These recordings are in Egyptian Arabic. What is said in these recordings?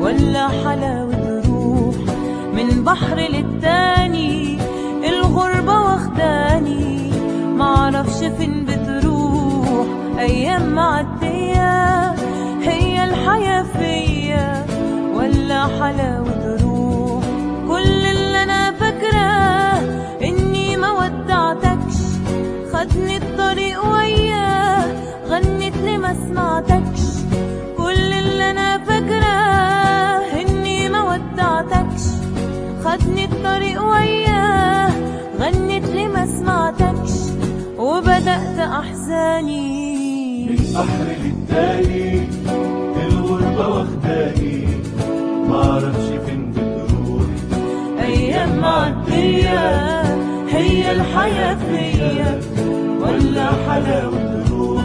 ولا حلاوة روح من بحر للتاني الغربة واخداني معرفش فين بتروح أيام معدية هي الحياة فيا ولا حلاوة روح كل اللي أنا فاكراه إني ما ودعتكش خدني الطريق وياه غنت لي ما سمعتكش كل اللي أنا فاكراه إني ما ودعتكش خدني الطريق وياه غنت لي ما سمعتكش وبدأت أحزاني من بحر للتاني الغربة واخداني معرفش فين بتروح أيام معدية هي الحياة فيا ولا حلاوة روح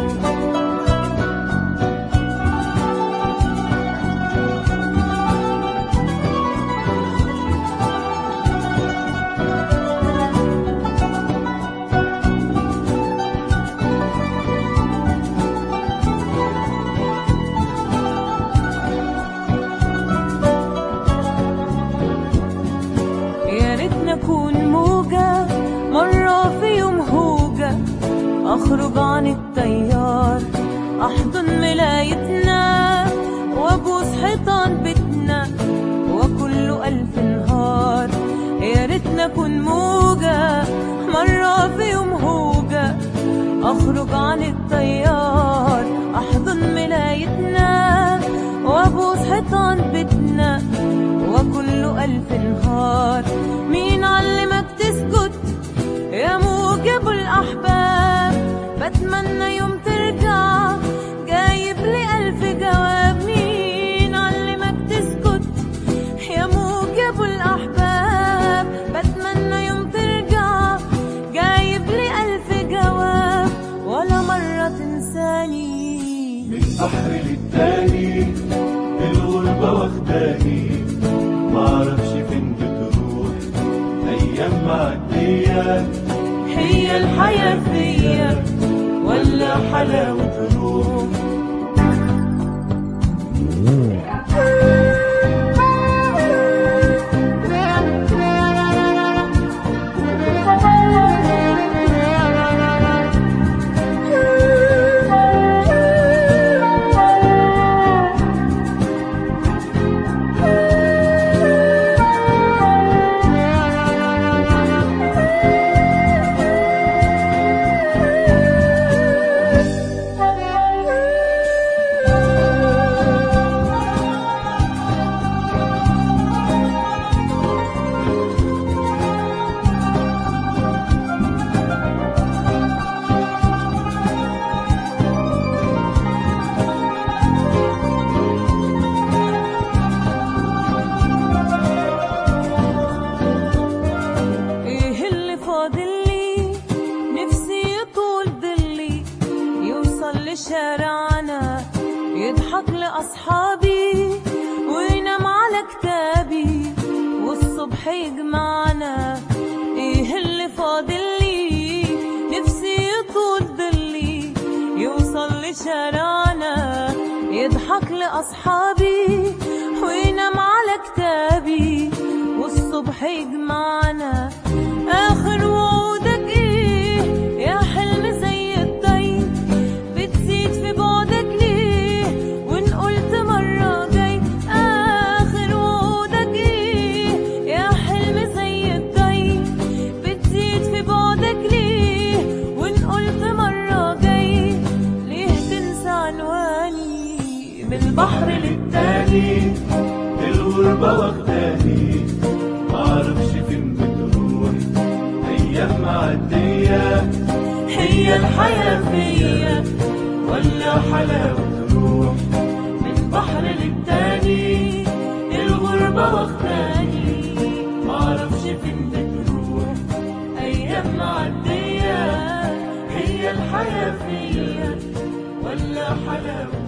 يا ريتني أكون موجة مرة في يوم هوجة أخرج عن التيار أحضن ملايتنا وأبوس حيطان بيتنا وكله ألف نهار يا ريتني أكون موجة مرة في يوم هوجة أخرج عن التيار أحضن ملايتنا وأبوس حيطان بيتنا وكله ألف نهار مين علمك تسكت يا موجب الأحباب بتمنى يوم ترجع جايب لي ألف جواب مين علمك تسكت يا موجب الأحباب بتمنى يوم ترجع جايب لي ألف جواب ولا مرة تنساني من بحر للتاني الغربة واخداني معرفش فين بتروح أيام معدية هي الحياة فيا ولا حلاوة روح ايه اللي فاضل لي نفسي يطول ضلي يوصل لشارعنا يضحك لأصحابي وينام على كتابي والصبح يجمعنا ايه اللي فاضل لي نفسي يطول ضلي يوصل لشارعنا يضحك لأصحابي وينام على كتابي والصبح يجمعنا آخر وعودك إيه يا حلم زي الطير بتزيد في بعدك ليه وإن قلت مرة جاي آخر وعودك إيه يا حلم زي الطير بتزيد في بعدك ليه وإن قلت مرة جاي ليه تنسى عنواني من البحر للتاني الغربة واخداني معرفش فين بتروح أيام معدية هي الحياة فيا ولا حلاوة روح من بحر للتاني الغربة واخداني معرفش فين بتروح أيام معدية هي الحياة فيا ولا حلاوة